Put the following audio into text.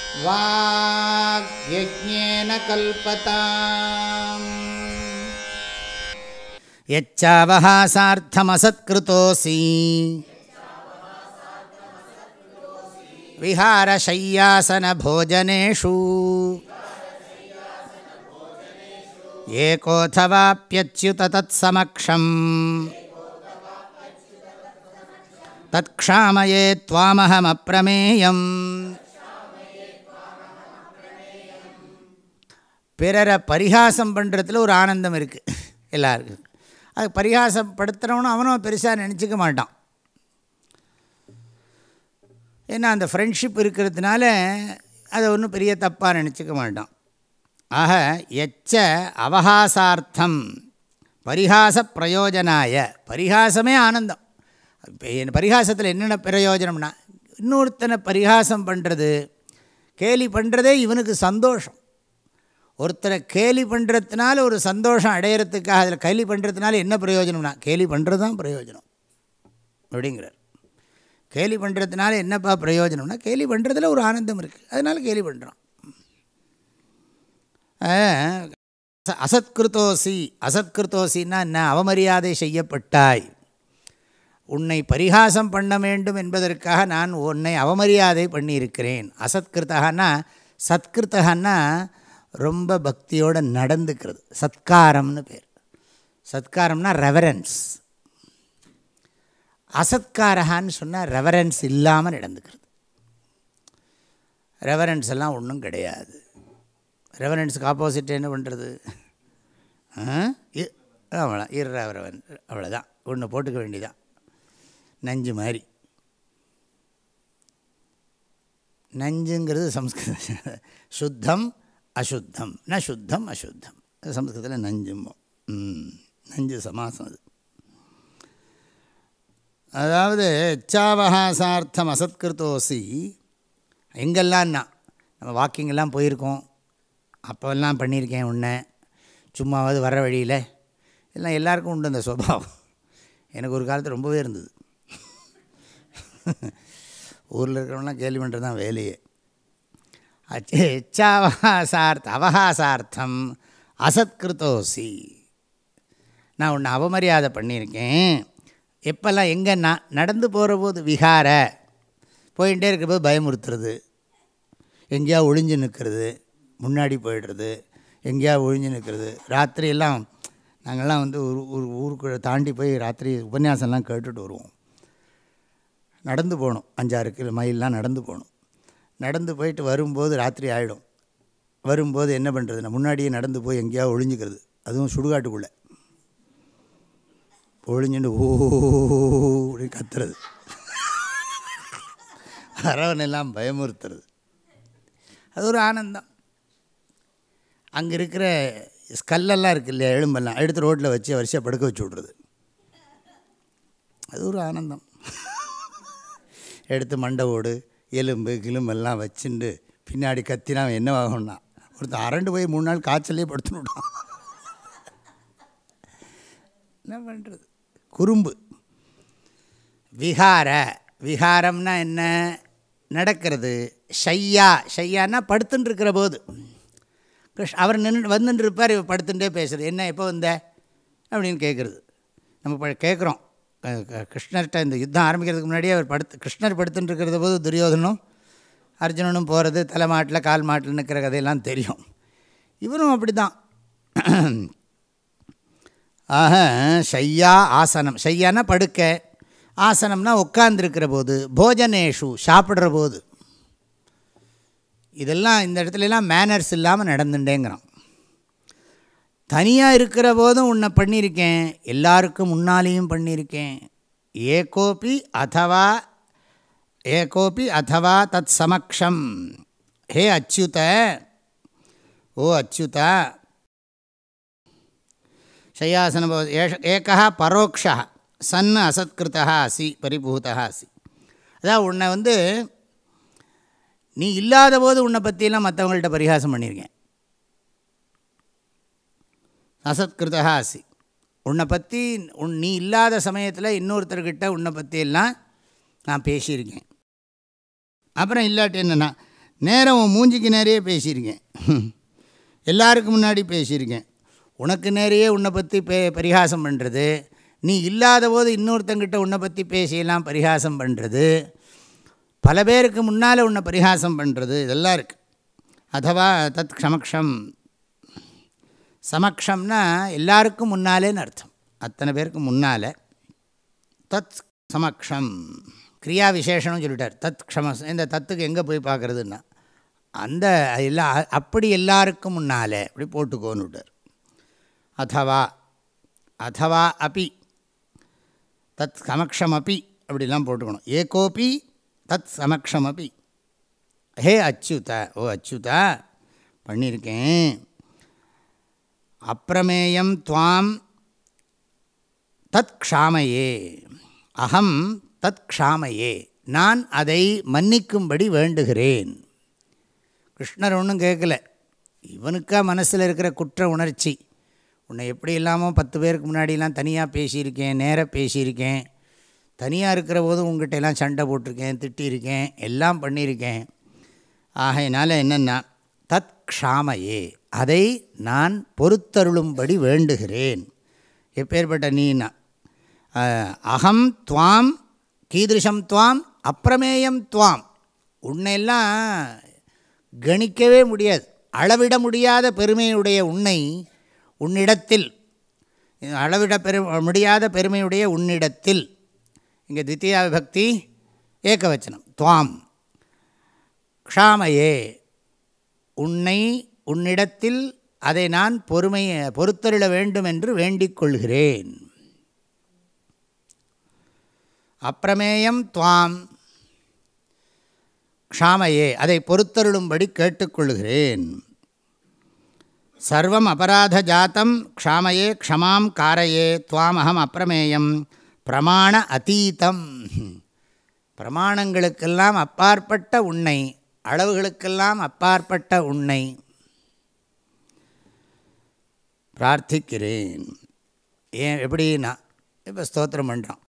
वाग्यज्ञेन कल्पताम् यच्चावहासार्थमसत्कृतोऽसि विहारशय्यासनभोजनेषु एकोऽथवाप्यच्युत तत्समक्षम् तत्क्षामये त्वामहमप्रमेयम् பிறரை பரிகாசம் பண்ணுறதுல ஒரு ஆனந்தம் இருக்குது எல்லாருக்கும் அது பரிகாசம் படுத்துகிறவனும் அவனும் பெருசாக நினச்சிக்க மாட்டான் ஏன்னா அந்த ஃப்ரெண்ட்ஷிப் இருக்கிறதுனால அதை ஒன்றும் பெரிய தப்பாக நினச்சிக்க மாட்டான் ஆக எச்ச அவகாசார்த்தம் பரிகாச பிரயோஜனாய பரிகாசமே ஆனந்தம் இப்போ என் பரிகாசத்தில் என்னென்ன பிரயோஜனம்னா இன்னொருத்தனை பரிகாசம் பண்ணுறது கேலி பண்ணுறதே இவனுக்கு சந்தோஷம் ஒருத்தரை கேலி பண்ணுறதுனால ஒரு சந்தோஷம் அடையிறதுக்காக அதில் கேலி பண்ணுறதுனால என்ன பிரயோஜனம்னா கேலி பண்ணுறது தான் பிரயோஜனம் அப்படிங்கிறார் கேலி பண்ணுறதுனால என்னப்பா பிரயோஜனம்னா கேலி பண்ணுறதுல ஒரு ஆனந்தம் இருக்குது அதனால் கேலி பண்ணுறான் அசத்கிருத்தோசி அசத்கிருத்தோசின்னா என்ன அவமரியாதை செய்யப்பட்டாய் உன்னை பரிகாசம் பண்ண வேண்டும் என்பதற்காக நான் உன்னை அவமரியாதை பண்ணியிருக்கிறேன் அசத்கிருத்தகன்னா சத்கிருத்தகன்னா ரொம்ப பக்தியோடு நடந்துக்கிறது சத்காரம்னு பேர் சத்காரம்னா ரெவரன்ஸ் அசத்காரகான்னு சொன்னால் ரெவரன்ஸ் இல்லாமல் நடந்துக்கிறது ரெவரன்ஸ் எல்லாம் ஒன்றும் கிடையாது ரெவரன்ஸுக்கு ஆப்போசிட் என்ன பண்ணுறது அவ்வளோ இரவரவன் அவ்வளோதான் ஒன்று போட்டுக்க வேண்டியதான் நஞ்சு மாதிரி நஞ்சுங்கிறது சம்ஸ்கிருத சுத்தம் அசுத்தம் ந சுத்தம் அசுத்தம் சம்ஸ்கிருதத்தில் நஞ்சுமோ நஞ்சு சமாசம் அது அதாவது எச்சாவகாசார்த்தம் அசத்கிருத்தோசி எங்கெல்லாம்னா நம்ம வாக்கிங்கெல்லாம் போயிருக்கோம் அப்போல்லாம் பண்ணியிருக்கேன் உன்னை சும்மாவது வர வழியில் எல்லாம் எல்லாருக்கும் உண்டு அந்த சுபாவம் எனக்கு ஒரு காலத்தில் ரொம்பவே இருந்தது ஊரில் இருக்கிறவங்களாம் கேள்வி பண்ணுறது தான் வேலையே எச்சாவகாசார்த்த அவகாசார்த்தம் அசத்கிருத்தோசி நான் உன்னை அவமரியாதை பண்ணியிருக்கேன் எப்போல்லாம் எங்கன்னா நடந்து போகிற போது விகார போயிட்டே இருக்கிறபோது பயமுறுத்துறது எங்கேயா ஒளிஞ்சு நிற்கிறது முன்னாடி போயிடுறது எங்கேயா ஒழிஞ்சு நிற்கிறது ராத்திரியெல்லாம் நாங்கள்லாம் வந்து ஒரு ஒரு ஊருக்குள்ளே தாண்டி போய் ராத்திரி உபன்யாசம்லாம் கேட்டுட்டு வருவோம் நடந்து போகணும் அஞ்சாறு கிலோ மைல்லாம் நடந்து போகணும் நடந்து போயிட்டு வரும்போது ராத்திரி ஆகிடும் வரும்போது என்ன பண்ணுறது நான் முன்னாடியே நடந்து போய் எங்கேயா ஒழிஞ்சிக்கிறது அதுவும் சுடுகாட்டுக்குள்ளே ஒழிஞ்சுட்டு ஓ கத்துறது வரவனெல்லாம் பயமுறுத்துறது அது ஒரு ஆனந்தம் அங்கே இருக்கிற ஸ்கல்லெல்லாம் இருக்கு இல்லையா எலும்பெல்லாம் எடுத்து ரோட்டில் வச்சு வரிசையாக படுக்க வச்சு விட்றது அது ஒரு ஆனந்தம் எடுத்து மண்டை ஓடு எலும்பு கிளும்பெல்லாம் வச்சுண்டு பின்னாடி கத்தினா என்ன ஆகும்னா ஒருத்தன் அரண்டு போய் மூணு நாள் காய்ச்சலே படுத்துனுட்டான் என்ன பண்ணுறது குறும்பு விகார விகாரம்னா என்ன நடக்கிறது ஷையா ஷையான்னா படுத்துன்னு இருக்கிற போது கிருஷ் அவர் நின்று வந்துட்டு இருப்பார் இவர் படுத்துட்டே பேசுகிறது என்ன எப்போ வந்த அப்படின்னு கேட்குறது நம்ம இப்போ கேட்குறோம் கிருஷ்ணர்கிட்ட இந்த யுத்தம் ஆரம்பிக்கிறதுக்கு முன்னாடியே அவர் படுத்து கிருஷ்ணர் படுத்துட்டு இருக்கிறத போது துரியோதனும் அர்ஜுனனும் போகிறது தலை மாட்டில் கால் மாட்டில் நிற்கிற கதையெல்லாம் தெரியும் இவரும் அப்படி தான் ஆக ஷையா ஆசனம் ஷையானா படுக்க ஆசனம்னா உட்காந்துருக்கிற போது போஜனேஷு சாப்பிட்ற போது இதெல்லாம் இந்த இடத்துலலாம் மேனர்ஸ் இல்லாமல் நடந்துட்டேங்கிறான் தனியாக இருக்கிற போதும் உன்னை பண்ணியிருக்கேன் எல்லாருக்கும் முன்னாலேயும் பண்ணியிருக்கேன் ஏகோபி அதவா ஏகோபி அதவா தத் சமக்ஷம் ஹே அச்சுத ஓ அச்சுதா சையாசன ஏஷ ஏகா பரோக்ஷா சன் அசத்கிருத்தா அசி பரிபூதா அசி அதான் உன்னை வந்து நீ இல்லாத போது உன்னை பற்றியெல்லாம் மற்றவங்கள்ட்ட பரிகாசம் பண்ணியிருக்கேன் அசத்கிருதா அசி உன்னை பற்றி உன் நீ இல்லாத சமயத்தில் இன்னொருத்தர்கிட்ட உன்னை பற்றியெல்லாம் நான் பேசியிருக்கேன் அப்புறம் இல்லாட்டி என்னென்னா நேரம் உன் மூஞ்சிக்கு நேரையே பேசியிருக்கேன் எல்லாருக்கும் முன்னாடி பேசியிருக்கேன் உனக்கு நேரையே உன்னை பற்றி பே பரிகாசம் பண்ணுறது நீ இல்லாத போது இன்னொருத்தங்கிட்ட உன்னை பற்றி பேசியெல்லாம் பரிகாசம் பண்ணுறது பல பேருக்கு முன்னால் உன்னை பரிகாசம் பண்ணுறது இதெல்லாம் இருக்குது அதுவா தத் க்ஷமக்ஷம் சமக்ஷம்னா எல்லாருக்கும் முன்னாலேன்னு அர்த்தம் அத்தனை பேருக்கு முன்னால் தத் சமக்ஷம் கிரியா விசேஷனும் சொல்லிட்டார் தத் க்ஷம இந்த தத்துக்கு எங்கே போய் பார்க்குறதுன்னா அந்த எல்லா அப்படி எல்லாருக்கும் முன்னால் அப்படி போட்டுக்கோன்னு விட்டார் அதவா அதவா அப்பி தத் சமக்ஷமப்பி அப்படிலாம் போட்டுக்கணும் ஏகோபி தத் சமக்ஷமப்பி ஹே அச்சுதா ஓ அச்சுதா பண்ணியிருக்கேன் அப்பிரமேயம் துவாம் தத் க்ஷாமையே அகம் தத் க்ஷாமையே நான் அதை மன்னிக்கும்படி வேண்டுகிறேன் கிருஷ்ணர் ஒன்றும் கேட்கல இவனுக்கா மனசில் இருக்கிற குற்ற உணர்ச்சி உன்னை எப்படி இல்லாமல் பத்து பேருக்கு முன்னாடிலாம் தனியாக பேசியிருக்கேன் நேராக பேசியிருக்கேன் தனியாக இருக்கிற போதும் உங்ககிட்ட எல்லாம் சண்டை போட்டிருக்கேன் திட்டியிருக்கேன் எல்லாம் பண்ணியிருக்கேன் ஆகையினால என்னென்னா தத் க்ஷாமையே அதை நான் பொறுத்தருளும்படி வேண்டுகிறேன் எப்பேற்பட்ட நீனா அகம் துவாம் கீதிருஷம் துவாம் அப்பிரமேயம் துவாம் உன்னையெல்லாம் கணிக்கவே முடியாது அளவிட முடியாத பெருமையுடைய உன்னை உன்னிடத்தில் அளவிட பெரு முடியாத பெருமையுடைய உன்னிடத்தில் இங்கே தித்தியா விபக்தி ஏகவச்சனம் துவாம் க்ஷாமையே உன்னை உன்னிடத்தில் அதை நான் பொறுமை பொறுத்தருள வேண்டும் என்று வேண்டிக் கொள்கிறேன் அப்பிரமேயம் துவாம் க்ஷாமையே அதை பொறுத்தருளும்படி கேட்டுக்கொள்கிறேன் சர்வம் அபராத ஜாத்தம் க்ஷாமையே க்ஷமாம் காரையே துவாமகம் அப்பிரமேயம் பிரமாண அதீதம் பிரமாணங்களுக்கெல்லாம் அப்பாற்பட்ட உன்னை அளவுகளுக்கெல்லாம் அப்பாற்பட்ட உன்னை பிரார்த்திக்கிறேன் ஏன் எப்படின்னா இப்போ ஸ்தோத்திரம் பண்ணுறோம்